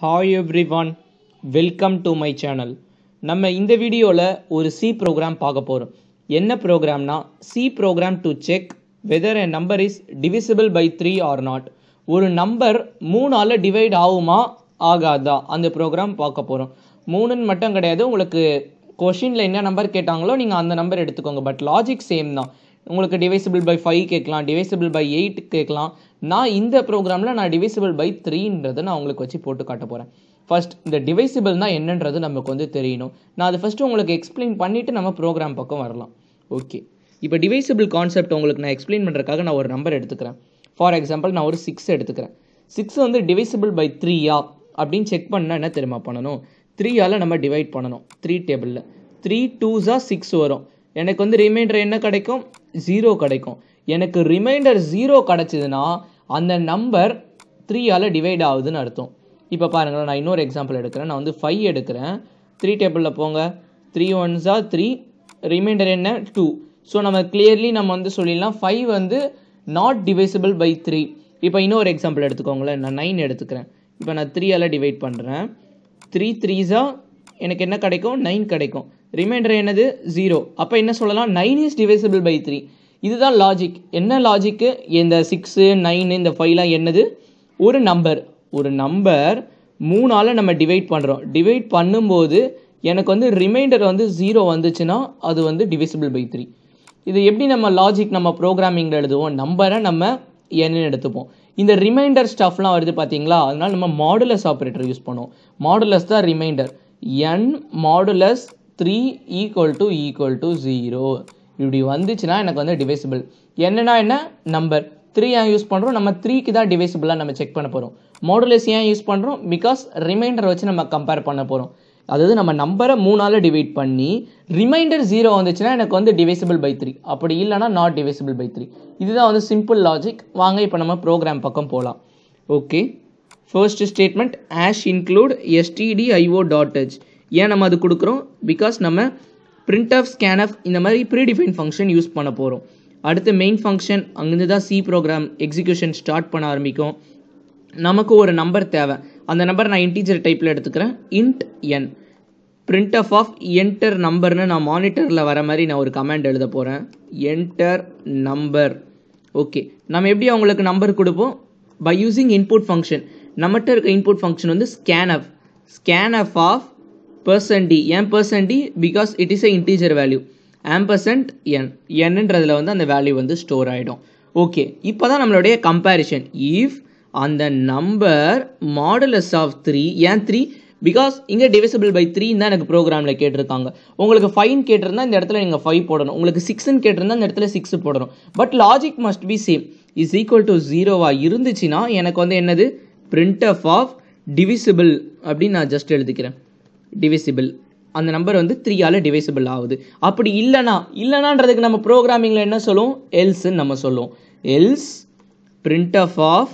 hi everyone welcome to my channel நம்ம இந்த வீடியோவில் ஒரு சி ப்ரோக்ராம் பார்க்க போகிறோம் என்ன ப்ரோக்ராம்னா C program to check whether a number is divisible by three or not ஒரு நம்பர் மூணால் டிவைட் ஆகுமா ஆகாதா அந்த ப்ரோக்ராம் பார்க்க போகிறோம் மூணுன்னு மட்டும் கிடையாது உங்களுக்கு கொஷினில் என்ன நம்பர் கேட்டாங்களோ நீங்கள் அந்த நம்பர் எடுத்துக்கோங்க பட் லாஜிக் சேம் தான் உங்களுக்கு டிவைசிபிள் பை ஃபைவ் கேட்கலாம் டிவைசிபிள் பை எயிட் கேட்கலாம் நான் இந்த ப்ரோக்ராமில் நான் டிவைசிபிள் பை த்ரீன்றதை நான் உங்களுக்கு வச்சு போட்டு காட்ட போகிறேன் ஃபர்ஸ்ட் இந்த டிவைசிபிள்னா என்னன்றது நமக்கு வந்து தெரியணும் நான் அதை ஃபஸ்ட்டு உங்களுக்கு எக்ஸ்பிளைன் பண்ணிவிட்டு நம்ம ப்ரோக்ராம் பக்கம் வரலாம் ஓகே இப்போ டிவைசிபிள் கான்செப்ட் உங்களுக்கு நான் எக்ஸ்பிளைன் பண்ணுறதுக்காக நான் ஒரு நம்பர் எடுத்துக்கிறேன் ஃபார் எக்ஸாம்பிள் நான் ஒரு சிக்ஸ் எடுத்துக்கிறேன் சிக்ஸ் வந்து டிவைசிபிள் பை த்ரீயா அப்படின்னு செக் பண்ணால் என்ன தெரியுமா பண்ணணும் த்ரீயால் நம்ம டிவைட் பண்ணணும் த்ரீ டேபிளில் த்ரீ டூஸாக சிக்ஸ் வரும் எனக்கு வந்து ரிமைண்டர் என்ன கிடைக்கும் ஜீரோ கிடைக்கும் எனக்கு ரிமைண்டர் ஜீரோ கிடச்சிதுன்னா அந்த நம்பர் த்ரீயால் டிவைட் ஆகுதுன்னு அர்த்தம் இப்போ பாருங்களேன் நான் இன்னொரு எக்ஸாம்பிள் எடுக்கிறேன் நான் வந்து ஃபைவ் எடுக்கிறேன் த்ரீ டேபிளில் போங்க த்ரீ ஒன்ஸா த்ரீ ரிமைண்டர் என்ன டூ ஸோ நம்ம கிளியர்லி நம்ம வந்து சொல்லிடலாம் ஃபைவ் வந்து நாட் டிவைசிபிள் பை த்ரீ இப்போ இன்னொரு எக்ஸாம்பிள் எடுத்துக்கோங்களேன் நான் நைன் எடுத்துக்கிறேன் இப்போ நான் த்ரீயால் டிவைட் பண்ணுறேன் த்ரீ த்ரீஸா எனக்கு என்ன கிடைக்கும் நைன் கிடைக்கும் ரிமைண்டர் என்னது ஜீரோ அப்போ என்ன சொல்லலாம் nine is divisible by three இதுதான் லாஜிக் என்ன லாஜிக்கு இந்த சிக்ஸு நைன் இந்த ஃபைவ்லாம் என்னது ஒரு நம்பர் ஒரு நம்பர் மூணால் நம்ம டிவைட் பண்ணுறோம் டிவைட் பண்ணும்போது எனக்கு வந்து ரிமைண்டர் வந்து ஜீரோ வந்துச்சுன்னா அது வந்து டிவிசிபிள் பை த்ரீ இது எப்படி நம்ம லாஜிக் நம்ம ப்ரோக்ராமிங்கில் எழுதுவோம் நம்பரை நம்ம என்னன்னு எடுத்துப்போம் இந்த ரிமைண்டர் ஸ்டஃப்லாம் வருது பார்த்தீங்களா அதனால நம்ம மாடுலஸ் ஆப்ரேட்டர் யூஸ் பண்ணுவோம் மாடுலஸ் தான் remainder N modulus three equal to equal to zero இப்படி வந்துச்சுன்னா எனக்கு வந்து டிவைசிபிள் என்னன்னா என்ன நம்பர் த்ரீ ஏன் யூஸ் பண்ணுறோம் நம்ம த்ரீக்கு தான் டிவைசிபிளாக நம்ம செக் பண்ண போகிறோம் மாடுலஸ் ஏன் யூஸ் பண்ணுறோம் பிகாஸ் ரிமைண்டர் வச்சு நம்ம கம்பேர் பண்ண போகிறோம் அதாவது நம்ம நம்பரை மூணால் டிவைட் பண்ணி ரிமைண்டர் ஜீரோ வந்துச்சுன்னா எனக்கு வந்து டிவைசிபிள் பை த்ரீ அப்படி இல்லைனா நாட் டிவைசிபிள் பை த்ரீ இதுதான் வந்து சிம்பிள் லாஜிக் வாங்க இப்போ நம்ம ப்ரோக்ராம் பக்கம் போகலாம் okay first statement hash include STDIO dot H ஏன் நம்ம அது கொடுக்குறோம் பிகாஸ் நம்ம பிரிண்ட் ஆஃப் ஸ்கேன் ஆஃப் இந்த மாதிரி ப்ரீடிஃபைன் ஃபங்க்ஷன் யூஸ் பண்ண போகிறோம் அடுத்து மெயின் ஃபங்க்ஷன் அங்கேருந்து தான் சி ப்ரோக்ராம் எக்ஸிக்யூஷன் ஸ்டார்ட் பண்ண ஆரம்பிக்கும் நமக்கு ஒரு நம்பர் தேவை அந்த நம்பர் நான் இன்டீஜர் டைப்பில் எடுத்துக்கிறேன் int n print of of enter நம்பர்னு நான் மானிட்டரில் வர மாதிரி நான் ஒரு கமாண்ட் எழுத போகிறேன் என்டர் நம்பர் ஓகே நம்ம எப்படி அவங்களுக்கு நம்பர் கொடுப்போம் பை யூஸிங் இன்புட் ஃபங்க்ஷன் நம்மகிட்ட இருக்க இன்புட் ஃபங்க்ஷன் வந்து scanf scanf of percent d ஏன் percent d because it is a integer value ampersand n என்னன்றதுல வந்து அந்த வேல்யூ வந்து ஸ்டோர் ஆகிடும் ஓகே இப்போ தான் நம்மளுடைய கம்பேரிஷன் இஃப் அந்த நம்பர் மாடுலஸ் ஆஃப் த்ரீ ஏன் த்ரீ பிகாஸ் இங்கே டிவிசிபிள் பை த்ரீன்னு தான் எனக்கு ப்ரோக்ராமில் கேட்டிருக்காங்க உங்களுக்கு ஃபைன் கேட்டிருந்தா இந்த இடத்துல நீங்கள் ஃபைவ் போடணும் உங்களுக்கு சிக்ஸ்ன்னு கேட்டிருந்தா இந்த இடத்துல சிக்ஸ் போடணும் but logic must be same is equal to ஜீரோவாக இருந்துச்சுன்னா எனக்கு வந்து என்னது பிரிண்ட் ஆஃப் ஆஃப் டிவிசிபிள் அப்படின்னு நான் ஜஸ்ட் எழுதிக்கிறேன் டிவிசிபிள் அந்த நம்பர் வந்து த்ரீயால் டிவைசிபிள் ஆகுது அப்படி இல்லைனா இல்லைனான்றதுக்கு நம்ம ப்ரோக்ராமிங்கில் என்ன சொல்லுவோம் எல்ஸ்ன்னு நம்ம சொல்லுவோம் else print of of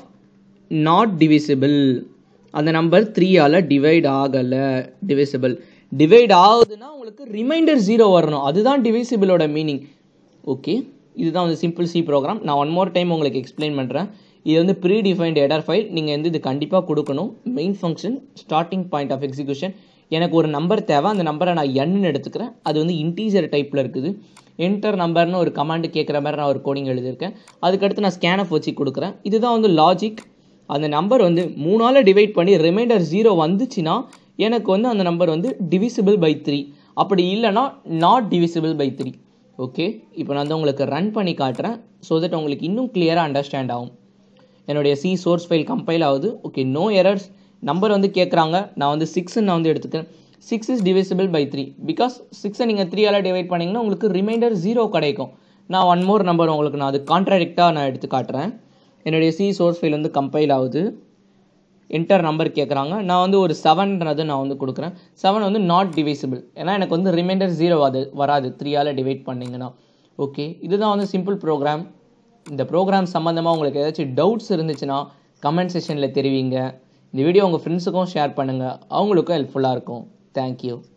not divisible அந்த நம்பர் த்ரீயால் டிவைட் ஆகலை டிவிசிபிள் டிவைட் ஆகுதுன்னா உங்களுக்கு ரிமைண்டர் ஜீரோ வரணும் அதுதான் டிவிசிபிளோட மீனிங் ஓகே இதுதான் வந்து சிம்பிள் சி ப்ரோக்ராம் நான் ஒன் மோர் டைம் உங்களுக்கு எக்ஸ்பிளைன் பண்ணுறேன் இது வந்து ப்ரீ டிஃபைன்ட் எடர் ஃபைல் நீங்கள் வந்து இது கண்டிப்பாக கொடுக்கணும் main function starting point of execution எனக்கு ஒரு நம்பர் தேவை அந்த நம்பரை நான் என்னு எடுத்துக்கிறேன் அது வந்து இன்டீஜர் டைப்பில் இருக்குது என்டர் நம்பர்னு ஒரு கமாண்டு கேட்குற மாதிரி நான் ஒரு கோடிங் எழுதியிருக்கேன் அதுக்கடுத்து நான் ஸ்கேனப் வச்சு கொடுக்குறேன் இதுதான் வந்து லாஜிக் அந்த நம்பர் வந்து மூணால் டிவைட் பண்ணி ரிமைண்டர் ஜீரோ வந்துச்சுன்னா எனக்கு வந்து அந்த நம்பர் வந்து டிவிசிபிள் பை த்ரீ அப்படி இல்லைனா not divisible by three okay இப்போ நான் வந்து உங்களுக்கு ரன் பண்ணி காட்டுறேன் ஸோ தட் உங்களுக்கு இன்னும் கிளியராக அண்டர்ஸ்டாண்ட் ஆகும் என்னுடைய சி சோர்ஸ் ஃபைல் கம்பைல் ஆகுது ஓகே நோ எரர்ஸ் நம்பர் வந்து கேட்குறாங்க நான் வந்து சிக்ஸ்ன்னு நான் வந்து எடுத்துக்கிறேன் six is divisible by three because சிக்ஸை நீங்கள் த்ரீயால் டிவைட் பண்ணிங்கன்னா உங்களுக்கு ரிமைண்டர் ஜீரோ கிடைக்கும் நான் ஒன் மோர் நம்பர் உங்களுக்கு நான் அது கான்ட்ராடிக்டாக நான் எடுத்து காட்டுறேன் என்னுடைய சி சோர்ஸ் ஃபைல் வந்து கம்பைல் ஆகுது என்டர் நம்பர் கேட்குறாங்க நான் வந்து ஒரு செவன்றது நான் வந்து கொடுக்குறேன் செவன் வந்து நாட் டிவைசிபிள் ஏன்னா எனக்கு வந்து ரிமைண்டர் ஜீரோ அது வராது த்ரீயால் டிவைட் பண்ணிங்கன்னா ஓகே இதுதான் வந்து சிம்பிள் ப்ரோக்ராம் இந்த ப்ரோக்ராம் சம்மந்தமாக உங்களுக்கு ஏதாச்சும் டவுட்ஸ் இருந்துச்சுன்னா கமெண்ட் செஷனில் தெரிவிங்க இந்த வீடியோ உங்கள் ஃப்ரெண்ட்ஸுக்கும் ஷேர் பண்ணுங்கள் அவங்களுக்கும் ஹெல்ப்ஃபுல்லாக இருக்கும் தேங்க்யூ